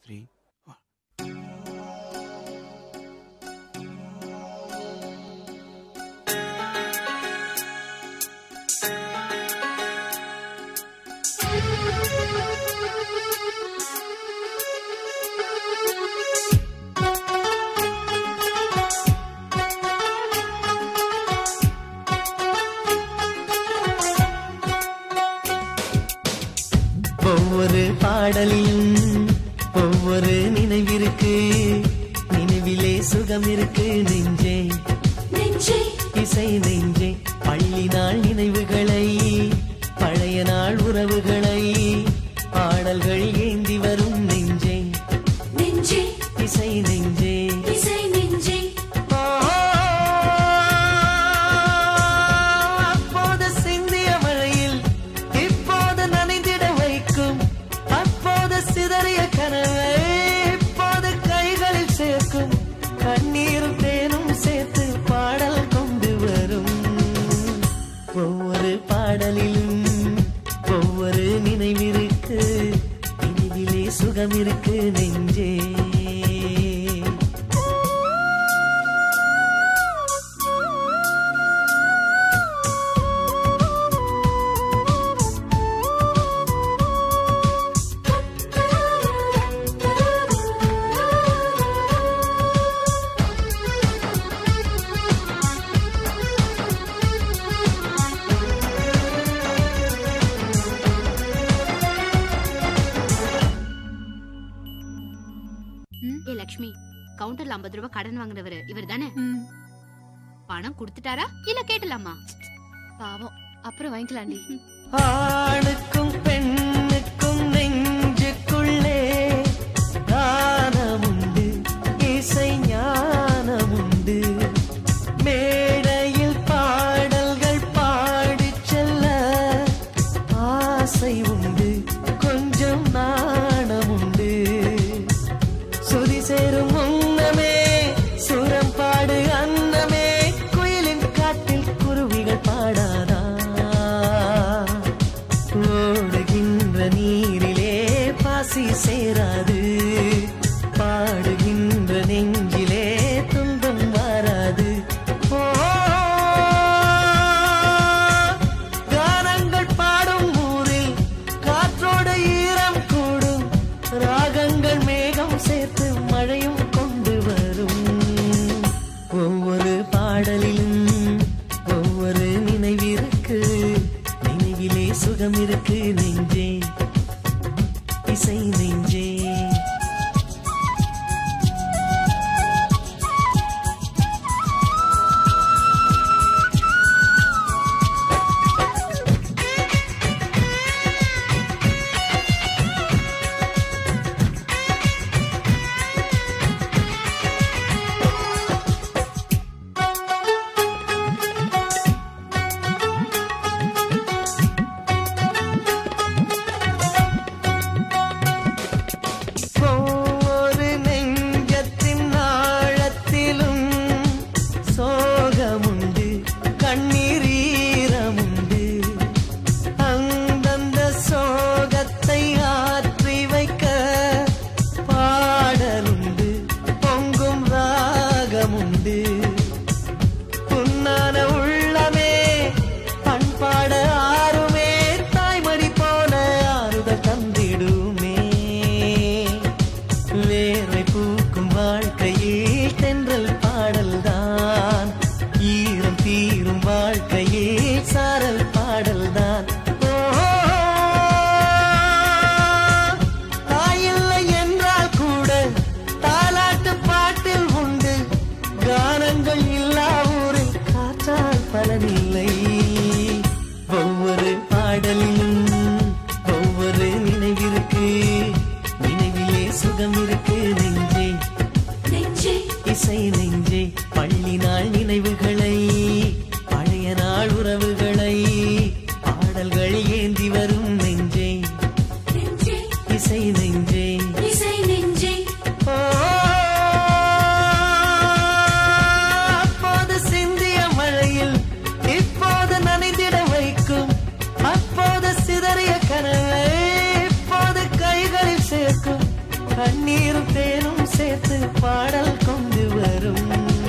three ஒவ்வொரு பாடலிலும் ஒவ்வொரு நினைவிருக்கு நினைவிலே சுகம் இருக்கு நெஞ்சே நெஞ்சே இசை நெஞ்சே பள்ளி நாள் நினைவுகளை பழைய நாள் உறவுகளை பாடல்கள் ஏந்தி வரும் நெஞ்சே நெஞ்சே இசை நெஞ்சே இசை நெஞ்சே அப்போது சிந்திய மழையில் இப்போது நனைந்திட வைக்கும் அப்போது சிதறிய கனவை இப்போது கைகளில் சேர்க்கும் கண்ணீரும் தேனும் சேர்த்து பாடல் கொண்டு வரும் ஒவ்வொரு பாடலிலும் ஒவ்வொரு நினைவிருக்கு நினைவிலே சுகம் இருக்கு நெஞ்சே ஏ லக்ஷ்மி கவுண்டர்ல ஐம்பது ரூபாய் கடன் வாங்குனவரு இவர் தானே பணம் கொடுத்துட்டாரா இல்ல கேட்டலாமா பாவம் அப்புறம் வாங்கிக்கலாண்டி ஆணுக்கும் பெண்ணுக்கும் நெஞ்சுக்குள்ளே கானமுண்டு இசை ஞானமுண்டு மேடையில் பாடல்கள் பாடிச் செல்ல ஆசை உண்டு கொஞ்சம் நாணமுண்டு சுதி சேரும் முன்னமே சுரம் பாடு அன்னமே குயிலின் காட்டில் குருவிகள் பாடாதா ஓடுகின்ற நீரிலே பாசி சேராது பாடுகின்ற நெஞ்சிலே துன்பம் வாராது ஓ கானங்கள் பாடும் ஊரில் காற்றோடு ஈரம் கூடும் ராகங்கள் மேகம் சேர்த்து மழையும் கொண்டு வரும் ஒவ்வொரு பாடலிலும் ஒவ்வொரு நினைவிருக்கு நினைவிலே சுகம் இருக்கு நெஞ்சே இசை நெஞ்சே ஒவ்வொரு நெஞ்சத்தின் ஆழத்திலும் சோகமுண்டு கண்ணீர் ஈரமுண்டு அந்தந்த சோகத்தை ஆற்றி வைக்க பாடலுண்டு பொங்கும் ராகமுண்டு புன்னான உள்ளமே பண்பாட ஆறுமே தாய்மடி போல ஆறுதல் தந்திடுமே வேர்வை பூக்கும் வாழ்க்கையில் தென்றல் பாடல்தான் ஈரம் தீரும் வாழ்க்கையில் சாரல் பாடல்தான் ஓ, தாயில்லை என்றால் கூட தாலாட்டு பாட்டில் உண்டு கானங்கள் இல்லா ஊரில் காற்றால் பலனில்லை ஒவ்வொரு பாடலிலும் ஒவ்வொரு நினைவிருக்கு நினைவிலே சுகம் இருக்கு நெஞ்சே நெஞ்சே இசை நெஞ்சே பள்ளி நாள் நினைவுகளை பழைய நாள் உறவுகளை பாடல்கள் ஏந்தி வரும் நெஞ்சே நெஞ்சே இசை நெஞ்சே இசை நெஞ்சே ஓ, அப்போது சிந்திய மழையில் இப்போது நனைந்திட வைக்கும் அப்போது சிதறிய கனவை இப்போது கைகளில் சேர்க்கும் கண்ணீர் நீரும் தேனும் சேர்த்து பாடல் கொண்டு வரும்